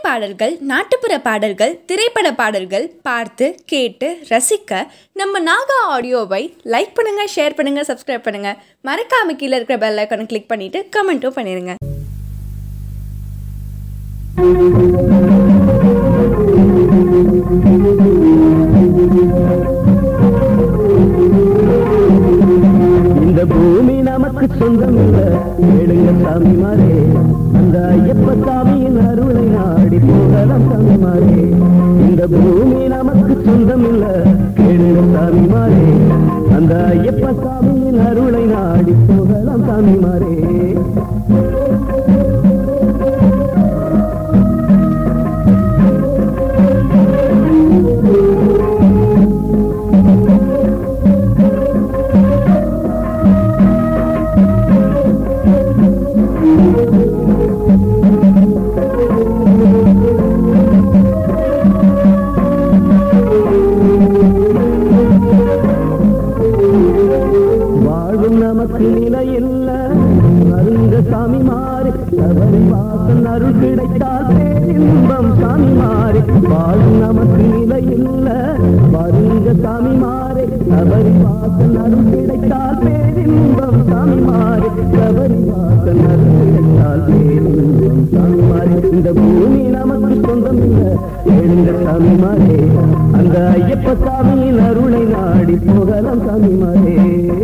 பாடல்கள் நாட்டுப்புற பாடல்கள் திரைப்பட பாடல்கள் பார்த்து கேட்டு ரசிக்க நம்ம நாகா ஆடியோவை லைக் பண்ணுங்க ஷேர் பண்ணுங்க சப்ஸ்கிரைப் பண்ணுங்க மறக்காம கீழே இருக்கிற பெல் ஐக்கானை கிளிக் பண்ணிட்டு கமெண்ட்டும் பண்ணிருங்க இந்த பூமி நமக்கு சொந்தம் இல்ல கேளுங்க சாமிமாரே அந்த ஐயப்ப சாமியின் அருளை நாடி போகலாம் சாமிமாரே இந்த பூமி நமக்கு சொந்தம் இல்ல கேளுங்க சாமிமாரே அந்த ஐயப்ப சாமியின் அருளை நாடி போகலாம் சாமிமாரே வாழும் நமக்கு நிலையில்ல மருங்க சாமி மாறி சபரி வாசன் அருள் கிடைத்தால் பேரின்பம் சாமி மாறி வாழும் நமக்கு நிலையில்ல மருங்க சாமி மாறி சபரி வாசன் அருள் கிடைத்தால் பேரின்பம் சாமி மாறி சபரி வாசன் அருள் கிடைத்தால் பேரின்பம் சாமி மாறி இந்த பூமி நமக்கு சொந்தம் இல்ல எழுந்த சாமி மாறே அந்த ஐயப்ப சாமியின் அருளை நாடி போகலாம் சாமி மாறே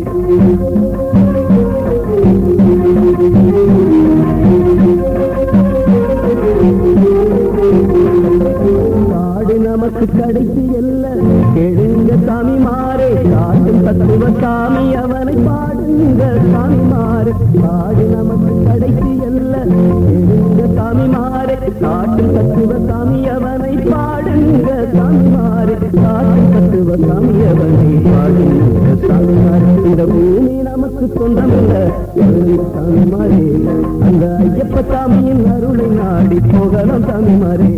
காடு நமக்கு கடைசி அல்ல கெழுங்க சாமி மாறே காட்டும் தத்துவ சாமி அவனை பாடுங்க சாமி மாறே காடு நமக்கு கடைசி அல்ல கெழுங்க சாமி மாறே காட்டும் தத்துவ சாமி அவனை பாடுங்க சாமி மாறே காட்டும் தத்துவ சாமி அவனை பாடுங்க சாமி மாறே இந்த பூமி நமக்கு சொந்தம் இல்ல எழுதி சாமி மாறே அந்த ஐயப்ப சாமியின் அருளை நாடி போகலாம் சாமி மாறே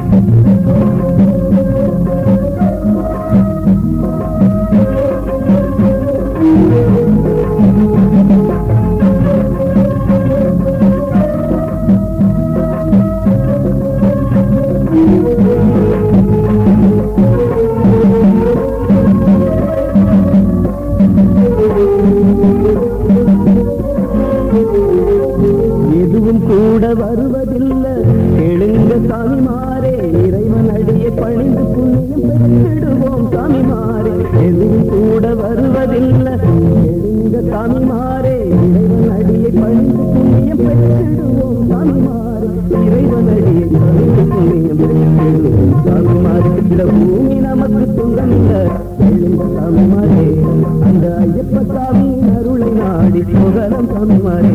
எதுவும் கூட வருவதில்லை எழுங்க சாமி மாறே இறைவன் அடியை பணிந்து புண்ணியம் பெற்றிடுவோம் சாமி மாறே எதுவும் கூட வருவதில்லை எழுங்க சாமி மாறே இறைவன் அடியை பணிந்து புண்ணியம் பெற்றிடுவோம் சாமி மாறே இறைவன் அடியை பணிந்து புண்ணியம் பெற்றிடுவோம் சாமி மாறே இந்த பூமி நமக்கு சொந்தம் இல்லை எழுங்க சாமி மாறே அந்த ஐயப்ப சாமியின் அருளை நாடி போகலாம் சாமி மாறே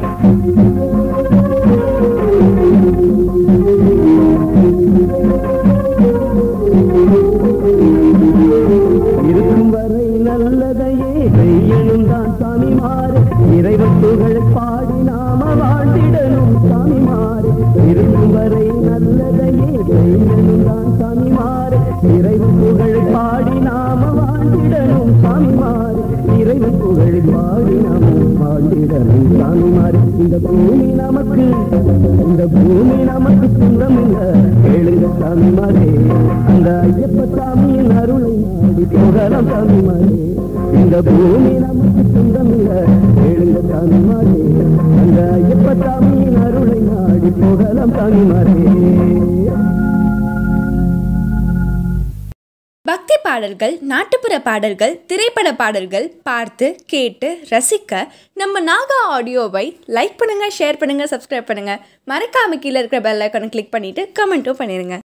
இருக்கும் வரை நல்லதையே செய்யணும் தான் சாமி மாறு இறைவன் புகழ் பாடி நாம வாழ்ந்திடணும் சாமி மாறு இருக்கும் வரை நல்லதையே செய்யணும் தான் சாமி மாறு இறைவன் புகழ் பாடி நாம வாழ்ந்திடணும் சாமி மாறு இறைவன் புகழ் பாடி நாம வாழ்ந்திடணும் சாமி மாறு இந்த பூமி நமக்கு இந்த பூமி நமக்கு சொந்தம் இல்ல கேளுங்க சாமி மாறே அந்த ஐயப்ப சாமியின் அருளை நாடி போகலாம் சாமி மாறே இந்த பூமி நமக்கு சொந்தம் இல்ல கேளுங்க சாமி மாறே அந்த ஐயப்ப சாமியின் அருளை நாடி போகலாம் சாமி மாறே பக்தி பாடல்கள் நாட்டுப்புற பாடல்கள் திரைப்பட பாடல்கள் பார்த்து கேட்டு ரசிக்க நம்ம நாகா ஆடியோவை லைக் பண்ணுங்க ஷேர் பண்ணுங்க சப்ஸ்கிரைப் பண்ணுங்க மறக்காம கீழே இருக்கிற பெல் ஐக்கானை கிளிக் பண்ணிட்டு கமெண்ட்டும் பண்ணிருங்க